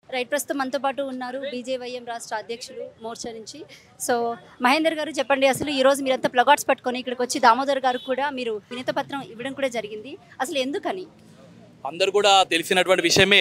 Right ప్రస్తుతం మనతో పాటు ఉన్నారు బీజేవైఎం రాష్ట్ర అధ్యక్షులు మోర్చా నుంచి సో మహేందర్ గారు చెప్పండి అసలు ఈ రోజు మీరంతా ప్లగాట్స్ పట్టుకొని ఇక్కడికి వచ్చి దామోదర్ గారు కూడా మీరు వినత పత్రం ఇవ్వడం కూడా జరిగింది అసలు ఎందుకని అందరు కూడా తెలిసినటువంటి విషయమే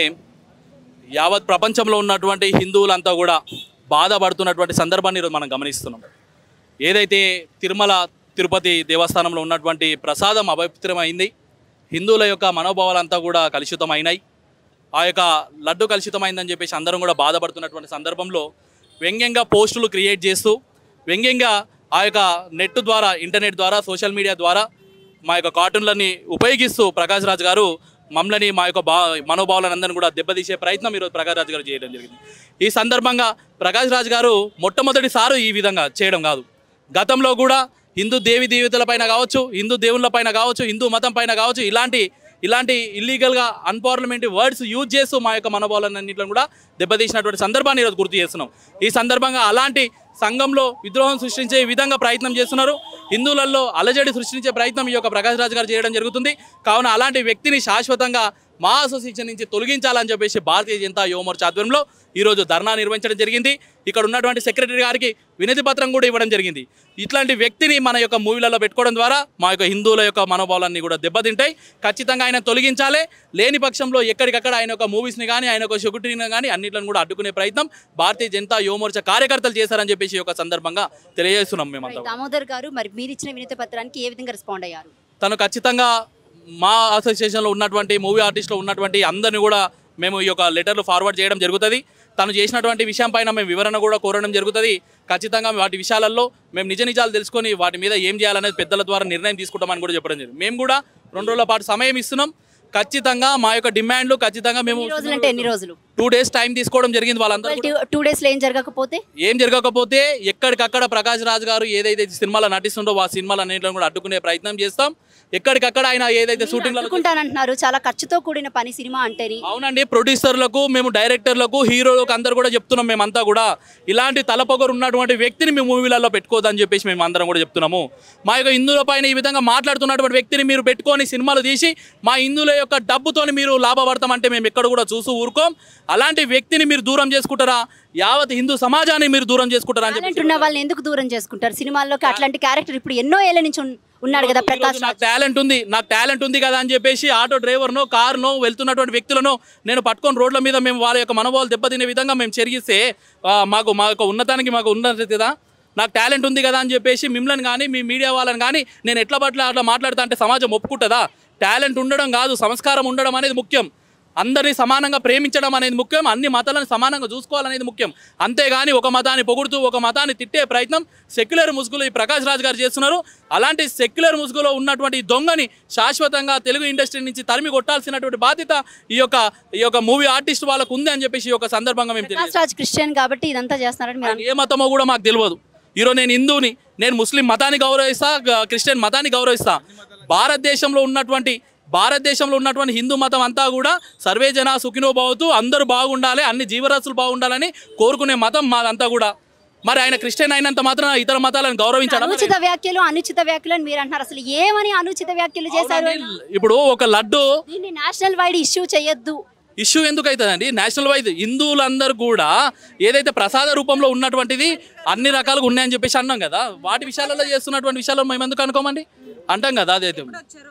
యావత్ ప్రపంచంలో ఉన్నటువంటి హిందువులంతా కూడా బాధపడుతున్నటువంటి సందర్భాన్ని ఈరోజు మనం గమనిస్తున్నాం ఏదైతే తిరుమల తిరుపతి దేవస్థానంలో ఉన్నటువంటి ప్రసాదం అపవిత్రమైంది హిందువుల యొక్క మనోభావాలంతా కూడా కలుషితమైనాయి ఆ యొక్క లడ్డు కలుషితమైందని చెప్పేసి అందరం కూడా బాధపడుతున్నటువంటి సందర్భంలో వ్యంగ్యంగా పోస్టులు క్రియేట్ చేస్తూ వ్యంగ్యంగా ఆ యొక్క నెట్ ద్వారా ఇంటర్నెట్ ద్వారా సోషల్ మీడియా ద్వారా మా యొక్క కార్టూన్లని ఉపయోగిస్తూ ప్రకాష్ రాజ్ గారు మమ్మల్ని మా యొక్క బా మనోభావాలను అందరిని కూడా దెబ్బతీసే ప్రయత్నం ఈరోజు ప్రకాష్ రాజ్ గారు చేయడం జరిగింది ఈ సందర్భంగా ప్రకాష్ రాజ్ గారు మొట్టమొదటిసారి ఈ విధంగా చేయడం కాదు గతంలో కూడా హిందూ దేవి దేవతల పైన కావచ్చు హిందూ దేవుళ్ళ పైన కావచ్చు హిందూ మతం పైన కావచ్చు ఇలాంటి ఇలాంటి ఇల్లీగల్గా అన్పార్లమెంటరీ వర్డ్స్ యూజ్ చేస్తూ మా యొక్క మనోభావాలన్నింటిని కూడా దెబ్బతీసినటువంటి సందర్భాన్ని ఈరోజు గుర్తు చేస్తున్నాం ఈ సందర్భంగా అలాంటి సంఘంలో విద్రోహం సృష్టించే విధంగా ప్రయత్నం చేస్తున్నారు హిందువులలో అలజడి సృష్టించే ప్రయత్నం ఈ యొక్క ప్రకాష్ రాజ్ గారు చేయడం జరుగుతుంది కావున అలాంటి వ్యక్తిని శాశ్వతంగా మా అసోసియేషన్ నుంచి తొలగించాలని చెప్పేసి భారతీయ జనతా యువమోర్చా ఆధ్వర్యంలో ఈరోజు ధర్నా నిర్వహించడం జరిగింది ఇక్కడ ఉన్నటువంటి సెక్రటరీ గారికి వినతి పత్రం కూడా ఇవ్వడం జరిగింది ఇట్లాంటి వ్యక్తిని మన యొక్క మూవీలలో పెట్టుకోవడం ద్వారా మా యొక్క హిందువుల యొక్క మనోభావాలన్నీ కూడా దెబ్బతింటాయి ఖచ్చితంగా ఆయన తొలగించాలి లేని పక్షంలో ఎక్కడికక్కడ ఆయన యొక్క మూవీస్ని కానీ ఆయన యొక్క సెక్యూరిటీని కానీ అన్నింటిని కూడా అడ్డుకునే ప్రయత్నం భారతీయ జనతా యువమోర్చా కార్యకర్తలు చేశారని చెప్పేసి ఈ యొక్క సందర్భంగా తెలియజేస్తున్నాం మేమంతా దామోదర్ గారు మరి మీరు ఇచ్చిన వినతి పత్రానికి ఏ విధంగా రెస్పాండ్ అయ్యారు తను ఖచ్చితంగా మా అసోసియేషన్లో ఉన్నటువంటి మూవీ ఆర్టిస్ట్లో ఉన్నటువంటి అందరిని కూడా మేము ఈ యొక్క లెటర్లు ఫార్వర్డ్ చేయడం జరుగుతుంది తను చేసినటువంటి విషయం పైన మేము వివరణ కూడా కోరడం జరుగుతుంది ఖచ్చితంగా వాటి విషయాలలో మేము నిజ నిజాలు తెలుసుకొని వాటి మీద ఏం చేయాలనేది పెద్దల ద్వారా నిర్ణయం తీసుకుంటామని కూడా చెప్పడం జరిగింది మేము కూడా రెండు రోజుల పాటు సమయం ఇస్తున్నాం ఖచ్చితంగా మా యొక్క డిమాండ్లు ఖచ్చితంగా మేము ఎన్ని రోజులు అంటే ఎన్ని రోజులు టూ డేస్ టైం తీసుకోవడం జరిగింది వాళ్ళందరూ కూడా. టూ డేస్ లో ఏం జరగకపోతే ఏం జరగకపోతే ఎక్కడికక్కడ ప్రకాష్ రాజ్ గారు ఏదైతే సినిమాలో నటిస్తుండో ఆ సినిమాలు అన్నింటిలో కూడా అడ్డుకునే ప్రయత్నం చేస్తాం ఎక్కడికక్కడ ఆయన ఏదైతే షూటింగ్లో అనుకుంటానంటున్నారు చాలా ఖర్చుతో కూడిన పని సినిమా అంటేని అవునండి ప్రొడ్యూసర్లకు మేము డైరెక్టర్లకు హీరోలకు అందరు కూడా చెప్తున్నాం మేమంతా కూడా ఇలాంటి తలపొగరు ఉన్నటువంటి వ్యక్తిని మేము మూవీలలో పెట్టుకోవద్దని చెప్పేసి మేము అందరం కూడా చెప్తున్నాము మా యొక్క హిందువుల పైన ఈ విధంగా మాట్లాడుతున్నటువంటి వ్యక్తిని మీరు పెట్టుకొని సినిమాలు తీసి మా హిందువుల యొక్క డబ్బుతోని మీరు లాభపడతామంటే మేము ఎక్కడ కూడా చూసి ఊరుకోం అలాంటి వ్యక్తిని మీరు దూరం చేసుకుంటారా యావత్ హిందూ సమాజాన్ని మీరు దూరం చేసుకుంటారా అని టాలెంట్ చెప్పి ఉన్న వాళ్ళని ఎందుకు దూరం చేసుకుంటారు సినిమాల్లోకి అట్లాంటి క్యారెక్టర్ ఇప్పుడు ఎన్నో ఏళ్ళ నుంచి ఉన్- ఉన్నాడు కదా ప్రకాష్ ఈరోజు నాకు టాలెంట్ ఉంది నాకు టాలెంట్ ఉంది కదా అని చెప్పేసి ఆటో డ్రైవర్నో కారునో వెళ్తున్నటువంటి వ్యక్తులను నేను పట్టుకొని రోడ్ల మీద మేము వాళ్ళ యొక్క మనోభావాలు దెబ్బతినే విధంగా మేము చెరిగిస్తే ఆ, మాకు మా యొక్క ఉన్నతానికి మాకు ఉన్నది కదా నాకు టాలెంట్ ఉంది కదా అని చెప్పేసి మిమ్మల్ని కానీ మీ మీడియా వాళ్ళని కానీ నేను ఎట్లా పట్ల అట్లా మాట్లాడతా అంటే సమాజం ఒప్పుకుంటుందా టాలెంట్ ఉండడం కాదు సంస్కారం ఉండడం అనేది ముఖ్యం అందరినీ సమానంగా ప్రేమించడం అనేది ముఖ్యం అన్ని మతాలను సమానంగా చూసుకోవాలనేది ముఖ్యం అంతేగాని ఒక మతాన్ని పొగుడుతూ ఒక మతాన్ని తిట్టే ప్రయత్నం సెక్యులర్ ముసుగులు ఈ ప్రకాష్ రాజ్ గారు చేస్తున్నారు అలాంటి సెక్యులర్ ముసుగులో ఉన్నటువంటి ఈ దొంగని శాశ్వతంగా తెలుగు ఇండస్ట్రీ నుంచి తరిమి కొట్టాల్సినటువంటి బాధ్యత ఈ యొక్క ఈ యొక్క మూవీ ఆర్టిస్ట్ వాళ్ళకు ఉంది అని చెప్పేసి ఈ యొక్క సందర్భంగా మేము తెలియజేస్తున్నాం. ప్రకాష్ రాజ్ క్రిస్టియన్ కాబట్టి ఇదంతా చేస్తున్నారని మీరు ఆయన ఏ మతమో కూడా మాకు తెలియదు ఈరోజు నేను హిందువుని నేను ముస్లిం మతాన్ని గౌరవిస్తా గ- క్రిస్టియన్ మతాన్ని గౌరవిస్తా భారతదేశంలో ఉన్నటువంటి భారతదేశంలో ఉన్నటువంటి హిందూ మతం అంతా కూడా సర్వే జన సుఖినో భవతు అందరూ బాగుండాలి అన్ని జీవరాశులు బాగుండాలని కోరుకునే మతం మాదంతా కూడా మరి ఆయన క్రిస్టియన్ అయినంత మాత్రం ఇతర మతాలను గౌరవించడం అనుచిత వ్యాఖ్యలు అనుచిత వ్యాఖ్యలు అని మీరు అంటున్నారు అసలు ఏమని అనుచిత వ్యాఖ్యలు చేశారు ఇప్పుడు ఒక లడ్డు దీన్ని నేషనల్ వైడ్ ఇష్యూ చేయొద్దు ఇష్యూ ఎందుకు అవుతుందండి నేషనల్ వైజ్ హిందువులందరూ కూడా ఏదైతే ప్రసాద రూపంలో ఉన్నటువంటిది అన్ని రకాలుగా ఉన్నాయని చెప్పేసి అన్నాం కదా వాటి విషయాలలో చేస్తున్నటువంటి విషయాల్లో మేము ఎందుకు అనుకోమండి అంటాం కదా అదైతే